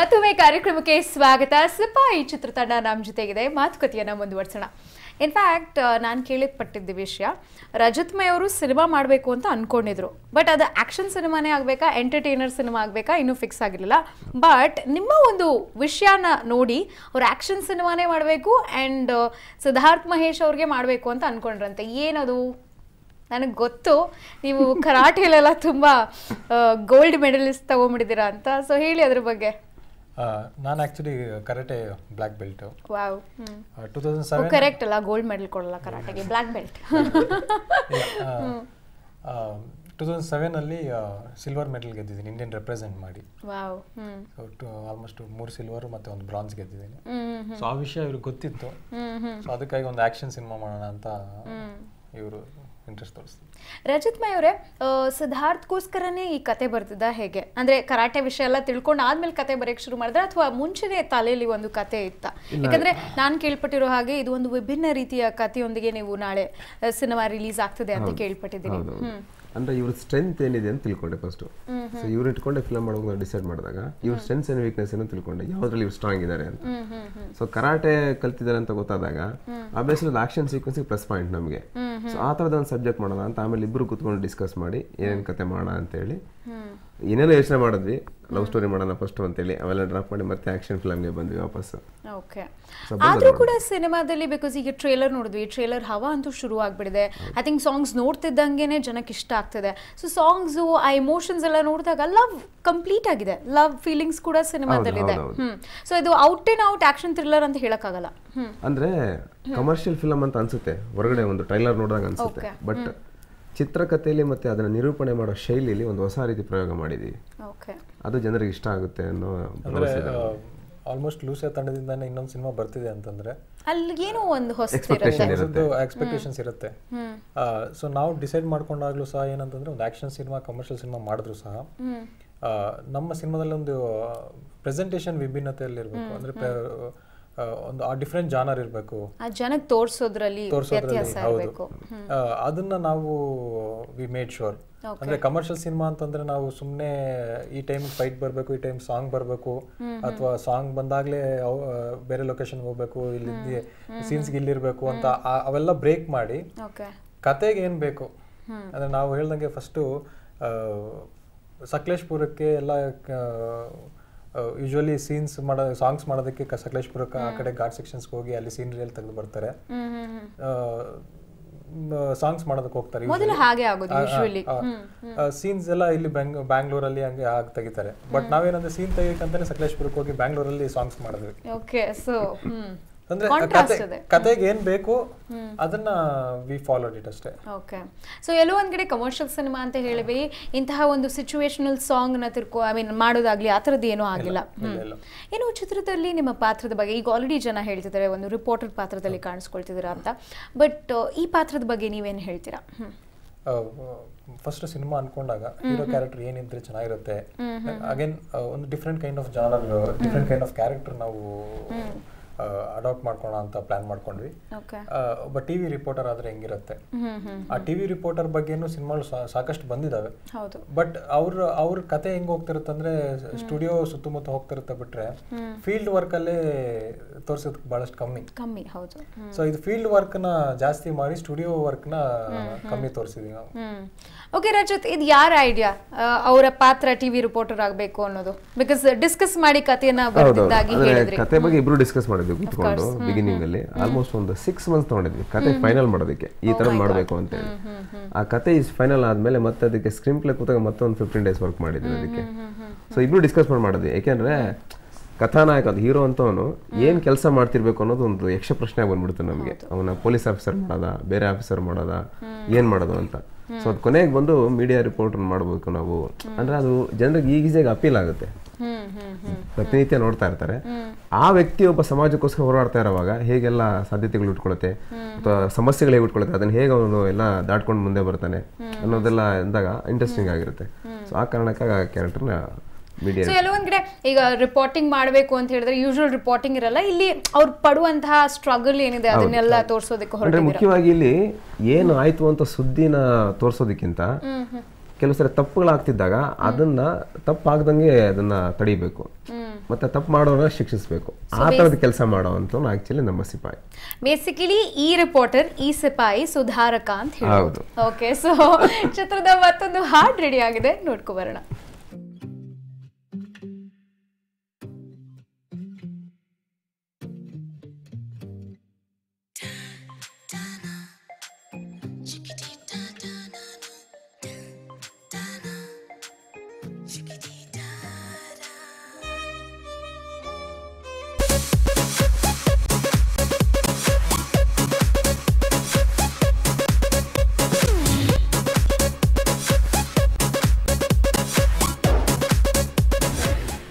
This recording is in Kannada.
ಮತ್ತೊಮ್ಮೆ ಕಾರ್ಯಕ್ರಮಕ್ಕೆ ಸ್ವಾಗತ ಸಿಪಾಯಿ ಚಿತ್ರತಂಡ ನಮ್ಮ ಜೊತೆಗಿದೆ ಮಾತುಕತೆಯನ್ನ ಮುಂದುವರ್ಸೋಣ ಇನ್ಫ್ಯಾಕ್ಟ್ ನಾನು ಕೇಳಿಪಟ್ಟಿದ್ದ ವಿಷಯ ರಜತ್ ಮೈ ಅವರು ಸಿನಿಮಾ ಮಾಡಬೇಕು ಅಂತ ಅನ್ಕೊಂಡಿದ್ರು ಬಟ್ ಅದು ಆಕ್ಷನ್ ಸಿನಿಮಾನೇ ಆಗಬೇಕಾ ಎಂಟರ್ಟೈನರ್ ಸಿನಿಮಾ ಆಗಬೇಕಾ ಇನ್ನೂ ಫಿಕ್ಸ್ ಆಗಿರಲಿಲ್ಲ ಬಟ್ ನಿಮ್ಮ ಒಂದು ವಿಷಯನ ನೋಡಿ ಅವ್ರು ಆಕ್ಷನ್ ಸಿನಿಮಾನೇ ಮಾಡಬೇಕು ಆ್ಯಂಡ್ ಸಿದ್ಧಾರ್ಥ್ ಮಹೇಶ್ ಅವ್ರಿಗೆ ಮಾಡಬೇಕು ಅಂತ ಅನ್ಕೊಂಡ್ರಂತೆ ಏನದು ನನಗೆ ಗೊತ್ತು ನೀವು ಕರಾಟೆಲೆಲ್ಲ ತುಂಬ ಗೋಲ್ಡ್ ಮೆಡಲಿಸ್ಟ್ ತಗೊಂಬಿಟ್ಟಿದ್ದೀರಾ ಅಂತ ಸೊ ಹೇಳಿ ಅದ್ರ ಬಗ್ಗೆ ನಾನು actually karate black belt wow two thousand seven correct ಅಲ್ಲ ಗೋಲ್ಡ್ ಮೆಡಲ್ ಕೊಡಲ್ಲ ಕರಾಟೆಗೆ ಬ್ಲ್ಯಾಕ್ ಬೆಲ್ಟ್ ಟೂ ತೌಸಂಡ್ ಸೆವೆನಲ್ಲಿ ಸಿಲ್ವರ್ ಮೆಡಲ್ ಗೆದ್ದಿದ್ದೀನಿ ಇಂಡಿಯನ್ ರೆಪ್ರೆಸೆಂಟ್ ಮಾಡಿ ವಾವ್ ಹ್ಮ್ ಆಲ್ಮೋಸ್ಟ್ ಮೂರು ಸಿಲ್ವರ್ ಮತ್ತು ಒಂದು ಬ್ರಾನ್ಸ್ ಗೆದ್ದಿದ್ದೀನಿ ಹ್ಮ್ ಸೊ ಆ ವಿಷಯ ಇವ್ರಿಗೆ ಗೊತ್ತಿತ್ತು ಹ್ಮ್ ಹ್ಮ್ ಸೊ ಅದಕ್ಕಾಗಿ ಒಂದು ಆ್ಯಕ್ಷನ್ ಸಿನಿಮಾ ಮಾಡೋಣ ಅಂತ ಇವರು ಇಂಟ್ರೆಸ್ಟ್ ತೋರಿಸ್ತಾರೆ ರಜತ್ ಮೈ ಅವರೇ ಸಿದ್ಧಾರ್ಥ್ಗೋಸ್ಕರನೇ ಈ ಕತೆ ಬರ್ತಿದ್ದ ಹೇಗೆ ಅಂದ್ರೆ ಕರಾಟೆ ವಿಷಯ ಎಲ್ಲ ತಿಳ್ಕೊಂಡು ಆದ್ಮೇಲೆ ಕತೆ ಬರೆಯಕ್ಕೆ ಶುರು ಮಾಡಿದ್ರೆ ಅಥವಾ ಮುಂಚೆನೆ ತಲೆಯಲ್ಲಿ ಒಂದು ಕತೆ ಇತ್ತ ಯಾಕಂದ್ರೆ ನಾನು ಕೇಳ್ಪಟ್ಟಿರೋ ಹಾಗೆ ಇದು ಒಂದು ವಿಭಿನ್ನ ರೀತಿಯ ಕಥೆಯೊಂದಿಗೆ ನೀವು ನಾಳೆ ಸಿನಿಮಾ ರಿಲೀಸ್ ಆಗ್ತದೆ ಅಂತ ಕೇಳ್ಪಟ್ಟಿದ್ದೀನಿ ಹೌದು ಅಂದ್ರೆ ಇವ್ರ ಸ್ಟ್ರೆಂತ್ ಏನಿದೆ ಅಂತ ತಿಳ್ಕೊಂಡೆ ಫಸ್ಟ್ ಸೊ ಇವ್ರು ಇಟ್ಕೊಂಡೆ ಫಿಲ್ಮ್ ಮಾಡುವಾಗ ಡಿಸೈಡ್ ಮಾಡಿದಾಗ ಇವ್ರ ಸ್ಟ್ರೆಂತ್ಸ್ ಏನು ವೀಕ್ನೆಸ್ ಏನು ತಿಳ್ಕೊಂಡೆ ಯಾವ್ದ್ರಲ್ಲಿ ಇವ್ರು ಸ್ಟ್ರಾಂಗ್ ಇದ್ದಾರೆ ಅಂತ ಸೊ ಕರಾಟೆ ಕಲ್ತಿದ್ದಾರೆ ಅಂತ ಗೊತ್ತಾದಾಗ ಆ ಬೇಸಲ್ಲಿ ಆಕ್ಷನ್ ಸೀಕ್ವೆನ್ಸ್ ಪ್ಲಸ್ ಪಾಯಿಂಟ್ ನಮಗೆ ಸೊ ಆ ಥರದ ಒಂದು ಸಬ್ಜೆಕ್ಟ್ ಮಾಡೋಣ ಅಂತ ಆಮೇಲೆ ಇಬ್ರು ಕೂತ್ಕೊಂಡು ಡಿಸ್ಕಸ್ ಮಾಡಿ ಏನೇನು ಕತೆ ಮಾಡೋಣ ಅಂತೇಳಿ ಏನೆಲ್ಲ ಯೋಚನೆ ಮಾಡಿದ್ವಿ ಲವ್ ಸ್ಟೋರಿ ಮಾಡೋಣ ಫಸ್ಟ್ ಅಂತೇಳಿ ಅವೆಲ್ಲ ಡ್ರಾಪ್ ಮಾಡಿ ಮತ್ತೆ ಆಕ್ಷನ್ ಫಿಲಮ್ಗೆ ಬಂದ್ವಿ ವಾಪಸ್ ಓಕೆ So, ಆದ್ರೂ ಕೂಡ ಸಿನಿಮಾದಲ್ಲಿ ಬಿಕಾಸ್ ಈಗ ಟ್ರೇಲರ್ ನೋಡಿದ್ವಿ ಟ್ರೇಲರ್ ಹವಾ ಅಂತೂ ಶುರು ಆಗ್ಬಿಡಿದೆ ಐ ಥಿಂಕ್ ಸಾಂಗ್ಸ್ ನೋಡ್ತಿದ್ದಂಗೆನೆ ಜನಕ್ಕೆ ಇಷ್ಟ ಆಗ್ತಿದೆ ಸೊ ಸಾಂಗ್ಸ್ ಆ ಎಮೋಷನ್ಸ್ ಎಲ್ಲ ನೋಡಿದಾಗ ಲವ್ ಕಂಪ್ಲೀಟ್ ಆಗಿದೆ ಲವ್ ಫೀಲಿಂಗ್ಸ್ ಕೂಡ ಸಿನಿಮಾದಲ್ಲಿದೆ ಹೌದು, ಹ್ಮ್ ಸೊ ಇದು out and out action thriller ಅಂತ ಹೇಳಕ್ಕಾಗಲ್ಲ ಹ್ಮ್ ಅಂದ್ರೆ ಕಮರ್ಷಿಯಲ್ ಫಿಲಮ್ ಅಂತ ಅನ್ಸುತ್ತೆ ಹೊರಗಡೆ ಒಂದು ಟ್ರೈಲರ್ ನೋಡಿದಾಗ ಅನ್ಸುತ್ತೆ Okay. ಬಟ್ ಚಿತ್ರಕಥೆಯಲ್ಲಿ ಮತ್ತೆ ಅದನ್ನ ನಿರೂಪಣೆ ಮಾಡೋ ಶೈಲಿಯಲ್ಲಿ ಒಂದು ಹೊಸ ರೀತಿ ಪ್ರಯೋಗ ಮಾಡಿದೀವಿ ಓಕೆ ಅದು ಜನರಿಗೆ ಇಷ್ಟ ಆಗುತ್ತೆ ಅನ್ನೋ ಅಂದರೆ ಭರವಸೆ ಇದೆ. ಆಲ್ಮೋಸ್ಟ್ ಲೂಸಿಯಾ ತಂಡದಿಂದಾನೇ ಇನ್ನೊಂದು ಸಿನಿಮಾ ಬರ್ತಿದೆ ಅಂತಂದ್ರೆ ಅಲ್ಲಿ ಏನೋ ಒಂದು ಹೊಸತಿರುತ್ತೆ Expectation ಇರುತ್ತೆ. ಎಕ್ಸ್ಪೆಕ್ಟೇಷನ್ಸ್ ಇರುತ್ತೆ ಸೊ ನಾವು ಡಿಸೈಡ್ ಮಾಡ್ಕೊಂಡಾಗ್ಲೂ ಸಹ ಏನಂತಂದ್ರೆ ಒಂದು ಆಕ್ಷನ್ ಸಿನಿಮಾ ಕಮರ್ಷಿಯಲ್ ಸಿನಿಮಾ ಮಾಡಿದ್ರು ಸಹ ಆ, ನಮ್ಮ ಸಿನಿಮಾದಲ್ಲಿ ಒಂದು ಪ್ರೆಸೆಂಟೇಷನ್ ವಿಭಿನ್ನತೆಯಲ್ಲಿರ್ಬೇಕು ಅಂದ್ರೆ ಪ್ರ- ಆ, ಒಂದು ಆ ಡಿಫ್ರೆಂಟ್ ಜಾನರ್ ಇರಬೇಕು ಆ ಜನಕ್ಕೆ ತೋರ್ಸೋದ್ರಲ್ಲಿ ತೋರಿಸೋದ್ರಲ್ಲಿ ವ್ಯತ್ಯಾಸ ಹೌದು ಇರಬೇಕು ಆ, ಅದನ್ನ ನಾವು ವಿ ಮೇಡ್ ಶೋರ್ ಅಂದ್ರೆ ಕಮರ್ಷಿಯಲ್ ಸಿನಿಮಾ ಅಂತಂದ್ರೆ ನಾವು ಸುಮ್ಮನೆ ಈ ಟೈಮ್ ಫೈಟ್ ಬರಬೇಕು ಈ ಟೈಮ್ ಸಾಂಗ್ ಬರಬೇಕು ಅಥವಾ ಸಾಂಗ್ ಬಂದಾಗ್ಲೇ ಅವ್- ಆ, ಬೇರೆ ಲೊಕೇಶನ್ ಹೋಗ್ಬೇಕು ಇಲ್ಲಿ ಸೀನ್ಸ್ಗೆ ಇಲ್ಲಿರ್ಬೇಕು ಅಂತ ಆ- ಅವೆಲ್ಲ ಬ್ರೇಕ್ ಮಾಡಿ ಓಕೆ ಕತೆಗೆ ಏನ್ ಬೇಕು ಅಂದ್ರೆ ನಾವು ಹೇಳ್ದಂಗೆ ಫಸ್ಟು ಸಕಲೇಶ್ಪುರಕ್ಕೆ ಎಲ್ಲ ಯೂಶುವಲಿ ಸೀನ್ಸ್ ಮಾಡೋ ಸಾಂಗ್ಸ್ ಮಾಡೋದಕ್ಕೆ ಕ- ಸಕಲೇಶ್ಪುರಕ್ಕೆ ಆ ಕಡೆ ಘಾಟ್ ಸೆಕ್ಷನ್ಸ್ಗೆ ಹೋಗಿ ಅಲ್ಲಿ ಸೀನರಿಯಲ್ಲಿ ತೆಗೆದು ಬರ್ತಾರೆ ಹ್ಮ್ ಹ್ಮ್ ಹ್ಮ್ ಸಾಂಗ್ಸ್ ಮಾಡೋದಕ್ಕೆ ಹೋಗ್ತಾರೆ ಮೊದಲು ಹಾಗೆ ಆಗೋದು ಯೂಶುವಲಿ ಸೀನ್ಸ್ ಎಲ್ಲ ಇಲ್ಲಿ ಬೆಂಗ್ ಬ್ಯಾಂಗ್ಳೂರಲ್ಲಿ ಹಂಗೆ ಆಗಿ ತೆಗಿತಾರೆ ಬಟ್ ನಾವೇನಂದ್ರೆ ಸೀನ್ ತೆಗಿಯಕ್ಕಂತಾನೆ ಸಕಲೇಶ್ಪುರಕ್ಕೆ ಹೋಗಿ ಬ್ಯಾಂಗ್ಳೂರಲ್ಲಿ ಸಾಂಗ್ಸ್ ಮಾಡಿದ್ವಿ ಓಕೆ ಸೊ ಹ್ಮ್ ಅಂದ್ರೆ Contrast ಕತೆ ಇದೆ. ಕತೆಗೆ ಏನ್ ಬೇಕು ಅದನ್ನ ವಿ ಫಾಲೋಡ್ ಇಟ್ ಅಷ್ಟೇ ಓಕೆ ಸೊ ಎಲ್ಲೋ ಒಂದ್ ಕಡೆ ಕಮರ್ಷಿಯಲ್ ಸಿನಿಮಾ ಅಂತ ಹೇಳಿವಿ ಇಂತಹ ಒಂದು ಸಿಚುವೇಶನಲ್ ಸಾಂಗ್ ನ ತಿರ್ಕೊ ಐ ಮೀನ್ ಮಾಡೋದಾಗ್ಲಿ ಆ ಥರದ್ದು ಏನೂ ಆಗಿಲ್ಲ ಹ್ಮ್. ಇಲ್ಲ. ಏನು ಚಿತ್ರದಲ್ಲಿ ನಿಮ್ಮ ಪಾತ್ರದ ಬಗ್ಗೆ ಈಗ ಆಲ್ರೆಡಿ ಜನ ಹೇಳ್ತಿದ್ದಾರೆ ಒಂದು ರಿಪೋರ್ಟರ್ ಪಾತ್ರದಲ್ಲಿ ಕಾಣಿಸ್ಕೊಳ್ತಿದ್ದೀರಾ ಅಂತ ಬಟ್ ಈ ಪಾತ್ರದ ಬಗ್ಗೆ ನೀವೇನು ಹೇಳ್ತೀರಾ ಹ್ಮ್ ಫಸ್ಟ್ ಸಿನಿಮಾ ಅನ್ಕೊಂಡಾಗ ಹೀರೋ ಕ್ಯಾರೆಕ್ಟರ್ ಏನಿದ್ರೆ ಚೆನ್ನಾಗಿರುತ್ತೆ ಅಗೇನ್ ಒಂದು different kind of genre different kind of character ನಾವು ಅಡಾಪ್ಟ್ ಮಾಡ್ಕೋಣ ಅಂತ ಪ್ಲಾನ್ ಮಾಡ್ಕೊಂಡ್ವಿ ಓಕೆ ಒಬ್ಬ ಟಿವಿ ರಿಪೋರ್ಟರ್ ಆದ್ರೆ ಹೆಂಗಿರುತ್ತೆ ಹ್ಮ್ ಹ್ಮ್ ಆ ಟಿವಿ ರಿಪೋರ್ಟರ್ ಬಗ್ಗೆನೂ ಸಿನಿಮಾಗಳು ಸಾಕಷ್ಟು ಬಂದಿದಾವೆ ಹೌದು ಬಟ್ ಅವ್ರ ಅವ್ರ ಕತೆ ಹೆಂಗ್ ಹೋಗ್ತಿರುತ್ತೆ ಅಂದ್ರೆ ಸ್ಟುಡಿಯೋ ಸುತ್ತಮುತ್ತ ಹೋಗ್ತಿರುತ್ತೆ ಬಿಟ್ರೆ ಫೀಲ್ಡ್ ವರ್ಕ್ ಅಲ್ಲೇ ತೋರ್ಸೋದ್ ಬಹಳಷ್ಟು ಕಮ್ಮಿ ಕಮ್ಮಿ ಹೌದು ಹ್ಮ್ ಸೊ ಇದು ಫೀಲ್ಡ್ ವರ್ಕ್ ನ ಜಾಸ್ತಿ ಮಾಡಿ ಸ್ಟುಡಿಯೋ ವರ್ಕ್ ನ ಕಮ್ಮಿ ತೋರಿಸಿದೀವಿ ನಾವು ಹ್ಮ್ ಓಕೆ ರಜತ್ ಇದು ಯಾರ ಐಡಿಯಾ ಅವರ ಪಾತ್ರ ಟಿವಿ ರಿಪೋರ್ಟರ್ ಆಗಬೇಕು ಅನ್ನೋದು ಬಿಕಾಸ್ ಡಿಸ್ಕಸ್ ಮಾಡಿ ಕಥೆಯನ್ನ ಹೌದೌದು ಬರ್ತಿದ್ದಾಗಿ ಅಂದ್ರೆ ಹೇಳಿದ್ರಿ ಕತೆ ಬಗ್ಗೆ ಇಬ್ರು ಡಿಸ್ಕಸ್ ಮಾಡಿದ್ವಿ ಕೂತ್ಕೊಂಡು ಬಿಗಿನಿಂಗ್ ಅಲ್ಲಿ ಆಲ್ಮೋಸ್ಟ್ ಒಂದು ಸಿಕ್ಸ್ ಮಂತ್ಸ್ ತಗೊಂಡಿದ್ವಿ ಕತೆ ಫೈನಲ್ ಮಾಡೋದಕ್ಕೆ ಈ ತರ ಮಾಡಬೇಕು ಅಂತ ಹೇಳಿ ಆ ಕತೆ ಇಸ್ ಫೈನಲ್ ಆದ್ಮೇಲೆ ಮತ್ತೆ ಅದಕ್ಕೆ ಸ್ಕ್ರೀನ್ ಪ್ಲೇ ಕೂತಾಗ ಮತ್ತೆ ಒಂದು ಫಿಫ್ಟೀನ್ ಡೇಸ್ ವರ್ಕ್ ಮಾಡಿದ್ವಿ ಅದಕ್ಕೆ ಸೊ ಇಬ್ರು ಡಿಸ್ಕಸ್ ಮಾಡಿ ಮಾಡಿದ್ವಿ ಯಾಕೆಂದ್ರೆ ಕಥಾನಾಯಕ ಅದು ಹೀರೋ ಅಂತವನು ಏನ್ ಕೆಲಸ ಮಾಡ್ತಿರ್ಬೇಕು ಅನ್ನೋದು ಒಂದು ಯಕ್ಷ ಪ್ರಶ್ನೆ ಬಂದ್ಬಿಡುತ್ತೆ ನಮಗೆ ಅವನ ಪೊಲೀಸ್ ಆಫೀಸರ್ ಮಾಡೋದ ಬೇರೆ ಆಫೀಸರ್ ಮಾಡೋದ ಏನ್ ಮಾಡೋದು ಅಂತ ಸೊ ಅದು ಕೊನೆಗೆ ಬಂದು ಮೀಡಿಯಾ ರಿಪೋರ್ಟ್ ಮಾಡ್ಬೇಕು ನಾವು ಅಂದ್ರೆ ಅದು ಜನರಿಗೆ ಈಸಿಯಾಗಿ ಅಪೀಲ್ ಆಗುತ್ತೆ ಹ್ಮ್ ಹ್ಮ್ ಹ್ಮ್ ಪ್ರತಿನಿತ್ಯ ನೋಡ್ತಾ ಇರ್ತಾರೆ ಆ ವ್ಯಕ್ತಿ ಒಬ್ಬ ಸಮಾಜಕ್ಕೋಸ್ಕರ ಹೋರಾಡ್ತಾ ಇರುವಾಗ ಹೇಗೆಲ್ಲ ಸಾಧ್ಯತೆಗಳು ಇಟ್ಕೊಳುತ್ತೆ ಅಥವಾ ಸಮಸ್ಯೆಗಳು ಹೇಗೆ ಇಟ್ಕೊಳುತ್ತೆ ಅದನ್ನ ಹೇಗೆ ಅವನು ಎಲ್ಲ ದಾಟ್ಕೊಂಡು ಮುಂದೆ ಬರ್ತಾನೆ ಅನ್ನೋದೆಲ್ಲ ಎಂದಾಗ ಇಂಟ್ರೆಸ್ಟಿಂಗ್ ಆಗಿರುತ್ತೆ ಸೊ ಆ ಕಾರಣಕ್ಕಾಗಿ ಆ ಕ್ಯಾರೆಕ್ಟರ್ನ ಮೀಡಿಯಾ ಸೊ ಎಲ್ಲೊಂದ್ ಕಡೆ ಈಗ ರಿಪೋರ್ಟಿಂಗ್ ಮಾಡಬೇಕು ಅಂತ ಹೇಳಿದ್ರೆ ಯೂಶುವಲ್ ರಿಪೋರ್ಟಿಂಗ್ ಇರಲ್ಲ ಇಲ್ಲಿ ಅವ್ರು ಪಡುವಂತಹ ಸ್ಟ್ರಗಲ್ ಏನಿದೆ ಅದನ್ನೆಲ್ಲ ತೋರ್ಸೋದಕ್ಕೆ ಅಂದ್ರೆ ಹೊರಟಿದ್ದೀರಾ ಮುಖ್ಯವಾಗಿ ಇಲ್ಲಿ ಏನು ಆಯ್ತು ಅಂತ ಸುದ್ದಿನ ತೋರ್ಸೋದಕ್ಕಿಂತ ಕೆಲವು ಸರಿ ತಪ್ಪುಗಳಾಗ್ತಿದ್ದಾಗ ಅದನ್ನ ತಪ್ಪಾಗ್ದಂಗೆ ಅದನ್ನ ತಡಿಬೇಕು ಮತ್ತೆ ತಪ್ಪು ಮಾಡೋನ ಶಿಕ್ಷಿಸಬೇಕು ಆ ಥರದ ಕೆಲಸ ಮಾಡೋವಂಥ ಆಕ್ಚುಲಿ ನಮ್ಮ ಸಿಪಾಯಿ ಬೇಸಿಕಲಿ ಈ ರಿಪೋರ್ಟರ್ ಈ ಸಿಪಾಯಿ ಸುಧಾರಕ ಅಂತ ಹೇಳಿ ಹೌದು. ಓಕೆ ಸೊ ಚಿತ್ರದ ಮತ್ತೊಂದು ಹಾಡ್ ರೆಡಿ ಆಗಿದೆ ನೋಡ್ಕೊ ಬರೋಣ